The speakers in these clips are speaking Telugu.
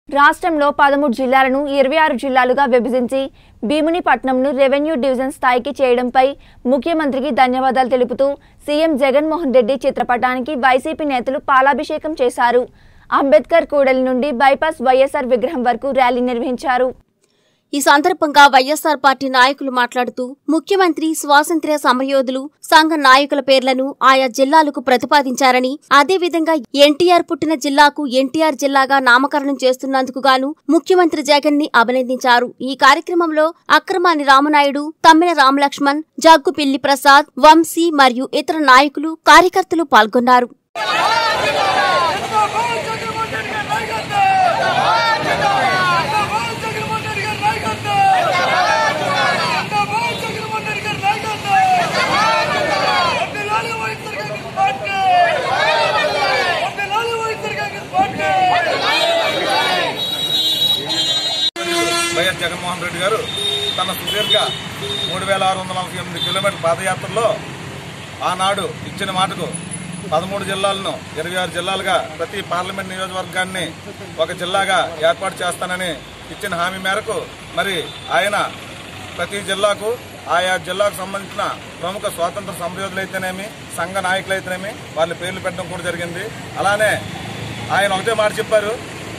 రాష్ట్రంలో పదమూడు జిల్లాలను ఇరవై ఆరు జిల్లాలుగా విభజించి భీమునిపట్నంను రెవెన్యూ డివిజన్ స్థాయికి చేయడంపై ముఖ్యమంత్రికి ధన్యవాదాలు తెలుపుతూ సీఎం జగన్మోహన్ రెడ్డి చిత్రపటానికి వైసీపీ నేతలు పాలాభిషేకం చేశారు అంబేద్కర్ కూడలి నుండి బైపాస్ వైఎస్ఆర్ విగ్రహం వరకు ర్యాలీ నిర్వహించారు ఈ సందర్భంగా వైఎస్సార్ పార్టీ నాయకులు మాట్లాడుతూ ముఖ్యమంత్రి స్వాతంత్ర్య సమరయోధులు సంఘ నాయకుల పేర్లను ఆయా జిల్లాలకు ప్రతిపాదించారని అదేవిధంగా ఎన్టీఆర్ పుట్టిన జిల్లాకు ఎన్టీఆర్ జిల్లాగా నామకరణం చేస్తున్నందుకు గాను ముఖ్యమంత్రి జగన్ ని అభినందించారు ఈ కార్యక్రమంలో అక్రమాని రామనాయుడు తమ్మిన రామలక్ష్మణ్ జగ్గు పిల్లి ప్రసాద్ వంశీ మరియు ఇతర నాయకులు కార్యకర్తలు పాల్గొన్నారు వైఎస్ జగన్మోహన్ రెడ్డి గారు తన సుదీర్ఘ మూడు వేల ఆరు వందల నలభై ఎనిమిది కిలోమీటర్ల పాదయాత్రలో ఆనాడు ఇచ్చిన మాటకు పదమూడు జిల్లాలను ఇరవై ఆరు జిల్లాలుగా ప్రతి పార్లమెంట్ నియోజకవర్గాన్ని ఒక జిల్లాగా ఏర్పాటు చేస్తానని ఇచ్చిన హామీ మేరకు మరి ఆయన ప్రతి జిల్లాకు ఆయా జిల్లాకు సంబంధించిన ప్రముఖ స్వాతంత్ర సమరయోధులైతేనేమి సంఘ నాయకులైతేనేమి వాళ్ళ పేర్లు పెట్టడం కూడా జరిగింది అలానే ఆయన ఒకటే మాట చెప్పారు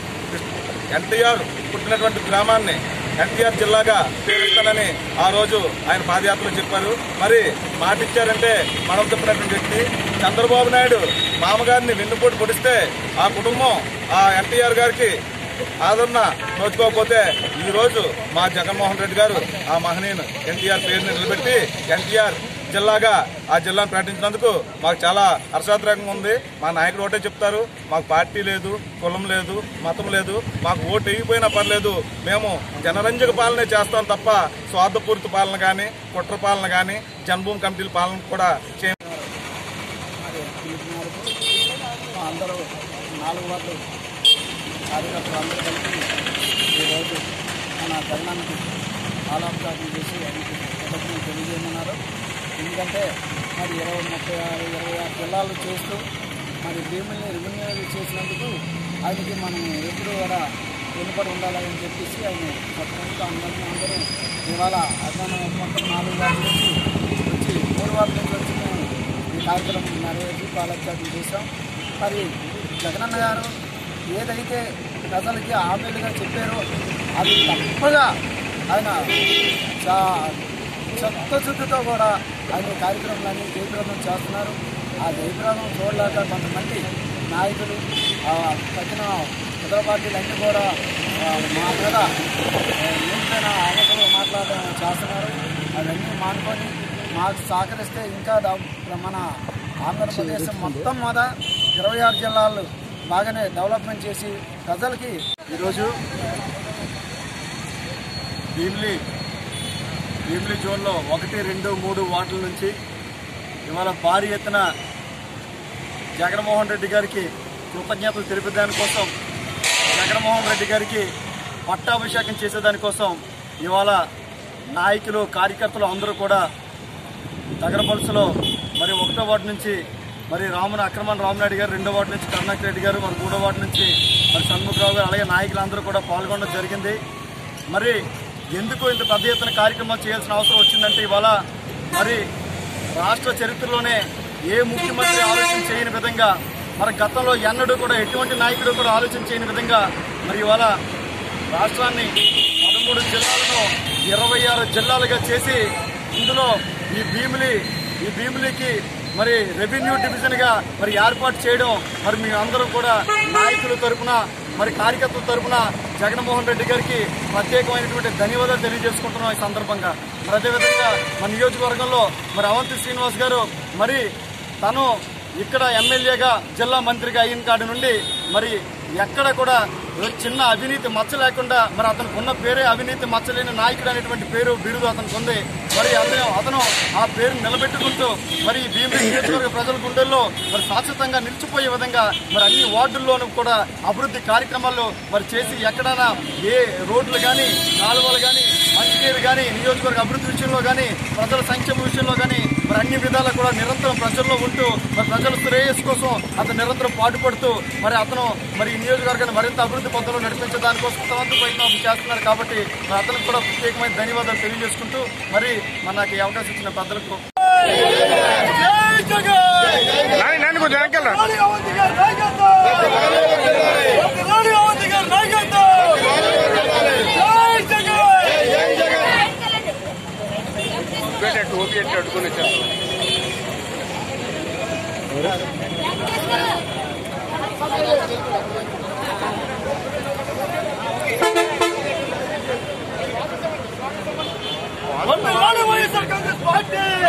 ఎన్టీఆర్ పుట్టినటువంటి గ్రామాన్ని ఎన్టీఆర్ జిల్లాగా పేరుస్తానని ఆ రోజు ఆయన పాదయాత్రలో చెప్పారు మరి మాట ఇచ్చారంటే మనం చెప్పినటువంటి వ్యక్తి చంద్రబాబు నాయుడు మామగారిని వెన్నుపోటు పొడిస్తే ఆ కుటుంబం ఆ ఎన్టీఆర్ గారికి ఆదరణ నోచుకోకపోతే ఈ రోజు మా జగన్మోహన్ రెడ్డి గారు ఆ మహనీయుని ఎన్టీఆర్ పేరుని నిలబెట్టి ఎన్టీఆర్ జిల్లాగా ఆ జిల్లాను ప్రకటించినందుకు మాకు చాలా హర్షాత్మకంగా ఉంది మా నాయకుడు ఒకటే చెప్తారు మాకు పార్టీ లేదు కులం లేదు మతం లేదు మాకు ఓటు వేయకపోయినా పర్లేదు మేము జనరంజక పాలనే చేస్తాం తప్ప స్వార్థపూరిత పాలన కానీ కుట్ర పాలన కానీ జన్మభూమి కమిటీల పాలన కూడా చేయ మరి పిలుపు మేరకు మా అందరూ నాలుగు వార్డు కార్యకర్తలు అందరూ కలిపి ఈరోజు మన జగనానికి ఆలాపకారం చేసి ఆయనకి కృతజ్ఞతలు తెలియజేయమన్నారు ఎందుకంటే మరి ఇరవై ముప్పై ఆరు ఇరవై ఆరు జిల్లాలు చేస్తూ మరి భీముల్ని రెవెన్యూ చేసినందుకు ఆయనకి మనం ఎప్పుడు కూడా వెనుకబడి ఉండాలని చెప్పేసి ఆయన మొత్తం అందరినీ అందరూ ఇవాళ అభిమానం మొత్తం నాలుగు వార్డు నుంచి వచ్చి మూడు వార్డు నుంచి వచ్చి మేము ఈ కార్యక్రమం నెరవేర్చి పాలత్యాగం చేశాం మరి జగనన్న గారు ఏదైతే ప్రజలకి హామీలుగా చెప్పారో అది తప్పగా ఆయన చా చిత్తశుద్ధితో కూడా ఆయన ఈ కార్యక్రమాలన్నీ జయప్రదం చేస్తున్నారు ఆ జయప్రదం చూడలేక కొంతమంది నాయకులు ఆ, తగిన ఇతర పార్టీలు అన్నీ కూడా ఆ, మా మీద ఏంటైన అవసరం మాట్లాడడం చేస్తున్నారు అవన్నీ మానుకొని మాకు సహకరిస్తే ఇంకా డెవ- మన ఆంధ్రప్రదేశ్ మొత్తం మీద ఇరవై ఆరు జిల్లాలు బాగానే డెవలప్మెంట్ చేసి ప్రజలకి ఈరోజు భీమిలి భీమిలి జోన్లో ఒకటి రెండు మూడు వార్డుల నుంచి ఇవాళ భారీ ఎత్తున జగన్మోహన్ రెడ్డి గారికి కృతజ్ఞతలు తెలిపే దానికోసం జగన్మోహన్ రెడ్డి గారికి పట్టాభిషేకం చేసేదానికోసం ఇవాళ నాయకులు కార్యకర్తలు అందరూ కూడా తగరపలుసులో మరి ఒకటో వార్డు నుంచి మరి రామన అక్రమణ రామనాయుడు గారు రెండో వార్డు నుంచి కరుణాకర్ రెడ్డి గారు మరి మూడో వార్డు నుంచి మరి షణ్ముఖరావు గారు అలాగే నాయకులందరూ కూడా పాల్గొనడం జరిగింది మరి ఎందుకు ఇంత పెద్ద ఎత్తున కార్యక్రమాలు చేయాల్సిన అవసరం వచ్చిందంటే ఇవాళ మరి రాష్ట్ర చరిత్రలోనే ఏ ముఖ్యమంత్రి ఆలోచన చేయని విధంగా మరి గతంలో ఎన్నడూ కూడా ఎటువంటి నాయకుడు కూడా ఆలోచన చేయని విధంగా మరి ఇవాళ రాష్ట్రాన్ని పదమూడు జిల్లాలను ఇరవై ఆరు జిల్లాలుగా చేసి ఇందులో ఈ భీమిలి ఈ భీమిలికి మరి రెవెన్యూ డివిజన్ గా మరి ఏర్పాటు చేయడం మరి మీ అందరూ కూడా నాయకుల తరపున మరి కార్యకర్తల తరపున జగన్మోహన్ రెడ్డి గారికి ప్రత్యేకమైనటువంటి ధన్యవాదాలు తెలియజేసుకుంటున్నాం ఈ సందర్భంగా మరి అదేవిధంగా మన నియోజకవర్గంలో మరి అవంతి శ్రీనివాస్ గారు మరి తను ఇక్కడ ఎమ్మెల్యేగా జిల్లా మంత్రిగా అయిన కాడి నుండి మరి ఎక్కడ కూడా చిన్న అవినీతి మచ్చ లేకుండా మరి అతనికి ఉన్న పేరే అవినీతి మచ్చలేని నాయకుడు అనేటువంటి పేరు బిరుదు అతనికి ఉంది మరి అతను అతను ఆ పేరు నిలబెట్టుకుంటూ మరి ఈ భీమిలి నియోజకవర్గ ప్రజల గుండెల్లో మరి శాశ్వతంగా నిలిచిపోయే విధంగా మరి అన్ని వార్డుల్లోనూ కూడా అభివృద్ధి కార్యక్రమాలు మరి చేసి ఎక్కడైనా ఏ రోడ్లు కానీ కాలువలు కానీ మంచినీరు కానీ నియోజకవర్గ అభివృద్ధి విషయంలో కానీ ప్రజల సంక్షేమ విషయంలో కానీ మరి అన్ని విధాలా కూడా నిరంతరం ప్రజల్లో ఉంటూ మరి ప్రజల శ్రేయస్సు కోసం అతను నిరంతరం పాటుపడుతూ మరి అతను మరి ఈ నియోజకవర్గాన్ని మరింత అభివృద్ధి పథంలో నడిపించే దానికోసం తమంత ప్రయత్నం చేస్తున్నారు కాబట్టి మరి అతనికి కూడా ప్రత్యేకమైన ధన్యవాదాలు తెలియజేసుకుంటూ మరి మన నాకు ఈ అవకాశం ఇచ్చిన పెద్దలకు వైఎస్ఆర్ కాంగ్రెస్ పార్టీ